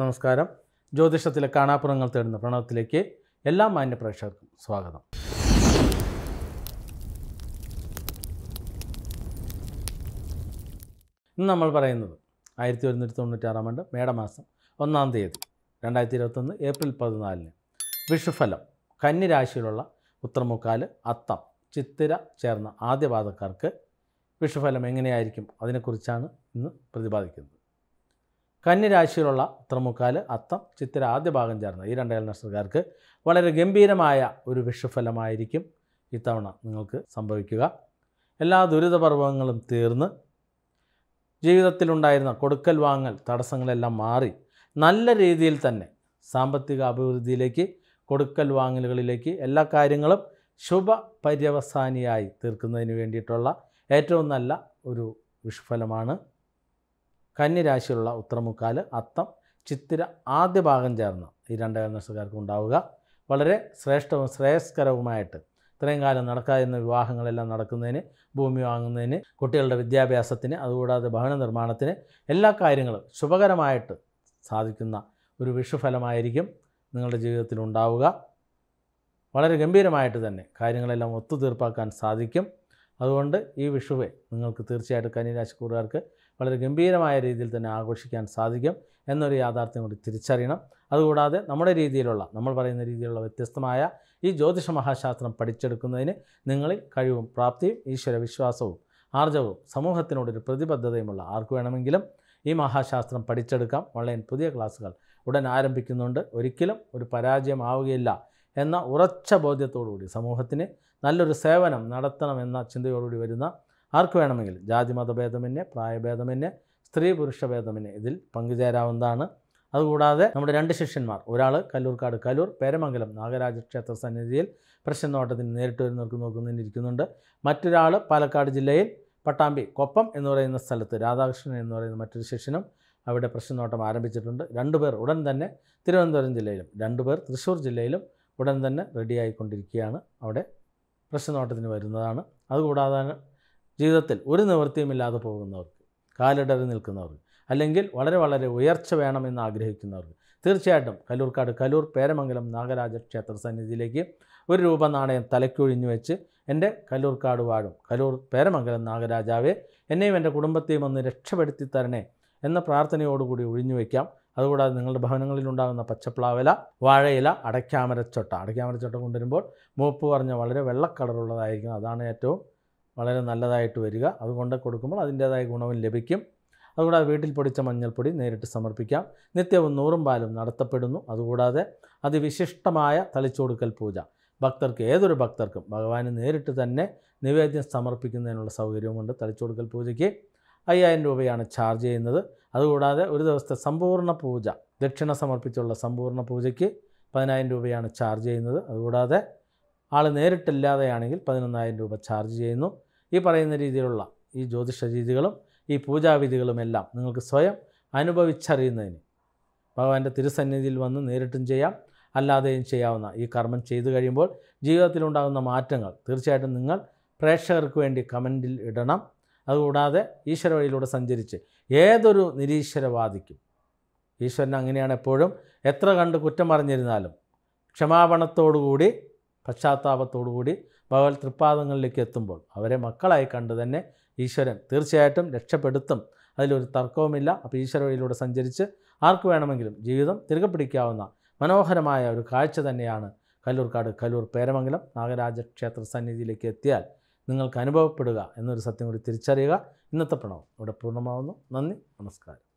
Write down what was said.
നമസ്കാരം ജ്യോതിഷത്തിലെ കാണാപ്പുറങ്ങൾ തേടുന്ന പ്രണവത്തിലേക്ക് എല്ലാ മാന്യ പ്രേക്ഷകർക്കും സ്വാഗതം ഇന്ന് നമ്മൾ പറയുന്നത് ആയിരത്തി ഒരുന്നൂറ്റി തൊണ്ണൂറ്റാറാം ആണ്ട് മേടമാസം ഒന്നാം തീയതി രണ്ടായിരത്തി ഇരുപത്തൊന്ന് ഏപ്രിൽ പതിനാലിന് വിഷുഫലം കന്നിരാശിയിലുള്ള ഉത്തരമുക്കാല് അത്തം ചിത്തിര ചേർന്ന ആദ്യപാദക്കാർക്ക് വിഷുഫലം എങ്ങനെയായിരിക്കും അതിനെക്കുറിച്ചാണ് ഇന്ന് പ്രതിപാദിക്കുന്നത് കന്നിരാശിയിലുള്ള ഉത്തരമുക്കാല് അത്തം ചിത്തിര ആദ്യ ഭാഗം ചേർന്ന ഈ രണ്ടേൽ നക്ഷത്രക്കാർക്ക് വളരെ ഗംഭീരമായ ഒരു വിഷുഫലമായിരിക്കും ഇത്തവണ നിങ്ങൾക്ക് സംഭവിക്കുക എല്ലാ ദുരിതപർവങ്ങളും തീർന്ന് ജീവിതത്തിലുണ്ടായിരുന്ന കൊടുക്കൽ വാങ്ങൽ തടസ്സങ്ങളെല്ലാം മാറി നല്ല രീതിയിൽ തന്നെ സാമ്പത്തിക അഭിവൃദ്ധിയിലേക്ക് കൊടുക്കൽ വാങ്ങലുകളിലേക്ക് എല്ലാ കാര്യങ്ങളും ശുഭ പര്യവസാനിയായി തീർക്കുന്നതിന് വേണ്ടിയിട്ടുള്ള ഏറ്റവും നല്ല ഒരു വിഷുഫലമാണ് കന്നിരാശിയിലുള്ള ഉത്തരമുക്കാല് അത്തം ചിത്തിര ആദ്യ ഭാഗം ചേർന്ന ഈ രണ്ടേ നക്ഷത്രക്കാർക്ക് ഉണ്ടാവുക വളരെ ശ്രേഷ്ഠവും ശ്രേയസ്കരവുമായിട്ട് ഇത്രയും കാലം നടക്കാതിരുന്ന വിവാഹങ്ങളെല്ലാം നടക്കുന്നതിന് ഭൂമി വാങ്ങുന്നതിന് കുട്ടികളുടെ വിദ്യാഭ്യാസത്തിന് അതുകൂടാതെ ഭവന നിർമ്മാണത്തിന് എല്ലാ കാര്യങ്ങളും ശുഭകരമായിട്ട് സാധിക്കുന്ന ഒരു വിഷുഫലമായിരിക്കും നിങ്ങളുടെ ജീവിതത്തിൽ ഉണ്ടാവുക വളരെ ഗംഭീരമായിട്ട് തന്നെ കാര്യങ്ങളെല്ലാം ഒത്തുതീർപ്പാക്കാൻ സാധിക്കും അതുകൊണ്ട് ഈ വിഷുവെ നിങ്ങൾക്ക് തീർച്ചയായിട്ടും കന്നിരാശിക്കൂറുകാർക്ക് വളരെ ഗംഭീരമായ രീതിയിൽ തന്നെ ആഘോഷിക്കാൻ സാധിക്കും എന്നൊരു യാഥാർത്ഥ്യം കൂടി തിരിച്ചറിയണം അതുകൂടാതെ നമ്മുടെ രീതിയിലുള്ള നമ്മൾ പറയുന്ന രീതിയിലുള്ള വ്യത്യസ്തമായ ഈ ജ്യോതിഷ മഹാശാസ്ത്രം പഠിച്ചെടുക്കുന്നതിന് നിങ്ങളിൽ കഴിവും പ്രാപ്തിയും ഈശ്വര വിശ്വാസവും ആർജവും സമൂഹത്തിനോടൊരു പ്രതിബദ്ധതയുമുള്ള ആർക്ക് വേണമെങ്കിലും ഈ മഹാശാസ്ത്രം പഠിച്ചെടുക്കാം ഓൺലൈൻ പുതിയ ക്ലാസ്സുകൾ ഉടൻ ആരംഭിക്കുന്നുണ്ട് ഒരിക്കലും ഒരു പരാജയമാവുകയില്ല എന്ന ഉറച്ച ബോധ്യത്തോടുകൂടി സമൂഹത്തിന് നല്ലൊരു സേവനം നടത്തണമെന്ന ചിന്തയോടുകൂടി വരുന്ന ആർക്ക് വേണമെങ്കിലും ജാതി മതഭേദമന്യേ പ്രായഭേദമന്യേ സ്ത്രീ പുരുഷ ഭേദമന്യേ ഇതിൽ പങ്കുചേരാവുന്നതാണ് അതുകൂടാതെ നമ്മുടെ രണ്ട് ശിഷ്യന്മാർ ഒരാൾ കല്ലൂർക്കാട് കലൂർ പേരമംഗലം നാഗരാജ ക്ഷേത്ര സന്നിധിയിൽ പ്രശ്നനോട്ടത്തിന് നേരിട്ട് വരുന്നവർക്ക് നോക്കുന്നതിനിരിക്കുന്നുണ്ട് മറ്റൊരാൾ പാലക്കാട് ജില്ലയിൽ പട്ടാമ്പി കൊപ്പം എന്ന് പറയുന്ന സ്ഥലത്ത് രാധാകൃഷ്ണൻ എന്ന് പറയുന്ന മറ്റൊരു ശിഷ്യനും അവിടെ പ്രശ്നനോട്ടം ആരംഭിച്ചിട്ടുണ്ട് രണ്ടുപേർ ഉടൻ തന്നെ തിരുവനന്തപുരം ജില്ലയിലും രണ്ടുപേർ തൃശ്ശൂർ ജില്ലയിലും ഉടൻ തന്നെ റെഡിയായിക്കൊണ്ടിരിക്കുകയാണ് അവിടെ പ്രശ്നനോട്ടത്തിന് വരുന്നതാണ് അതുകൂടാതെ ജീവിതത്തിൽ ഒരു നിവൃത്തിയുമില്ലാതെ പോകുന്നവർക്ക് കാലിടറി നിൽക്കുന്നവർക്ക് അല്ലെങ്കിൽ വളരെ വളരെ ഉയർച്ച വേണമെന്ന് ആഗ്രഹിക്കുന്നവർക്ക് തീർച്ചയായിട്ടും കല്ലൂർക്കാട് കലൂർ പേരമംഗലം നാഗരാജ ക്ഷേത്ര സന്നിധിയിലേക്ക് ഒരു രൂപ നാണയം തലയ്ക്കൊഴിഞ്ഞു വെച്ച് എൻ്റെ കല്ലൂർക്കാട് വാഴും കലൂർ പേരമംഗലം നാഗരാജാവെ എന്നെയും എൻ്റെ കുടുംബത്തെയും ഒന്ന് രക്ഷപ്പെടുത്തി തരണേ എന്ന പ്രാർത്ഥനയോടുകൂടി ഒഴിഞ്ഞു വയ്ക്കാം അതുകൂടാതെ നിങ്ങളുടെ ഭവനങ്ങളിലുണ്ടാകുന്ന പച്ചപ്ലാവില വാഴയില അടയ്ക്കാമരച്ചൊട്ട അടയ്ക്കാമരച്ചൊട്ട കൊണ്ടുവരുമ്പോൾ മൂപ്പ് പറഞ്ഞ വളരെ വെള്ള കളറുള്ളതായിരിക്കും അതാണ് ഏറ്റവും വളരെ നല്ലതായിട്ട് വരിക അതുകൊണ്ട് കൊടുക്കുമ്പോൾ അതിൻ്റേതായ ഗുണവും ലഭിക്കും അതുകൂടാതെ വീട്ടിൽ പൊടിച്ച മഞ്ഞൾപ്പൊടി നേരിട്ട് സമർപ്പിക്കാം നിത്യവും നൂറും പാലും നടത്തപ്പെടുന്നു അതുകൂടാതെ അതിവിശിഷ്ടമായ തളിച്ചുകൊടുക്കൽ പൂജ ഭക്തർക്ക് ഏതൊരു ഭക്തർക്കും ഭഗവാന് നേരിട്ട് തന്നെ നിവേദ്യം സമർപ്പിക്കുന്നതിനുള്ള സൗകര്യവുമുണ്ട് തളിച്ചുകൊടുക്കൽ പൂജയ്ക്ക് അയ്യായിരം രൂപയാണ് ചാർജ് ചെയ്യുന്നത് അതുകൂടാതെ ഒരു ദിവസത്തെ സമ്പൂർണ്ണ പൂജ ദക്ഷിണ സമർപ്പിച്ചുള്ള സമ്പൂർണ്ണ പൂജയ്ക്ക് പതിനായിരം രൂപയാണ് ചാർജ് ചെയ്യുന്നത് അതുകൂടാതെ ആൾ നേരിട്ടില്ലാതെയാണെങ്കിൽ പതിനൊന്നായിരം രൂപ ചാർജ് ചെയ്യുന്നു ഈ പറയുന്ന രീതിയിലുള്ള ഈ ജ്യോതിഷ രീതികളും ഈ പൂജാവിധികളുമെല്ലാം നിങ്ങൾക്ക് സ്വയം അനുഭവിച്ചറിയുന്നതിന് ഭഗവാന്റെ തിരുസന്നിധിയിൽ വന്ന് നേരിട്ടും ചെയ്യാം അല്ലാതെയും ചെയ്യാവുന്ന ഈ കർമ്മം ചെയ്തു കഴിയുമ്പോൾ ജീവിതത്തിലുണ്ടാകുന്ന മാറ്റങ്ങൾ തീർച്ചയായിട്ടും നിങ്ങൾ പ്രേക്ഷകർക്ക് വേണ്ടി കമൻറ്റിൽ ഇടണം അതുകൂടാതെ ഈശ്വര വഴിയിലൂടെ സഞ്ചരിച്ച് ഏതൊരു നിരീശ്വരവാദിക്കും ഈശ്വരൻ അങ്ങനെയാണ് എപ്പോഴും എത്ര കണ്ട് കുറ്റം പറഞ്ഞിരുന്നാലും ക്ഷമാപണത്തോടുകൂടി പശ്ചാത്താപത്തോടുകൂടി ഭഗവത് തൃപ്പാദങ്ങളിലേക്ക് എത്തുമ്പോൾ അവരെ മക്കളായി കണ്ട് തന്നെ ഈശ്വരൻ തീർച്ചയായിട്ടും രക്ഷപ്പെടുത്തും അതിലൊരു തർക്കവുമില്ല അപ്പോൾ ഈശ്വര വഴിയിലൂടെ സഞ്ചരിച്ച് ആർക്ക് വേണമെങ്കിലും ജീവിതം തിരികെ പിടിക്കാവുന്ന മനോഹരമായ ഒരു കാഴ്ച തന്നെയാണ് കല്ലൂർക്കാട് കല്ലൂർ പേരമംഗലം നാഗരാജ ക്ഷേത്ര സന്നിധിയിലേക്ക് എത്തിയാൽ നിങ്ങൾക്ക് അനുഭവപ്പെടുക എന്നൊരു സത്യം കൂടി തിരിച്ചറിയുക ഇന്നത്തെ പ്രണവം ഇവിടെ പൂർണ്ണമാവുന്നു നന്ദി നമസ്കാരം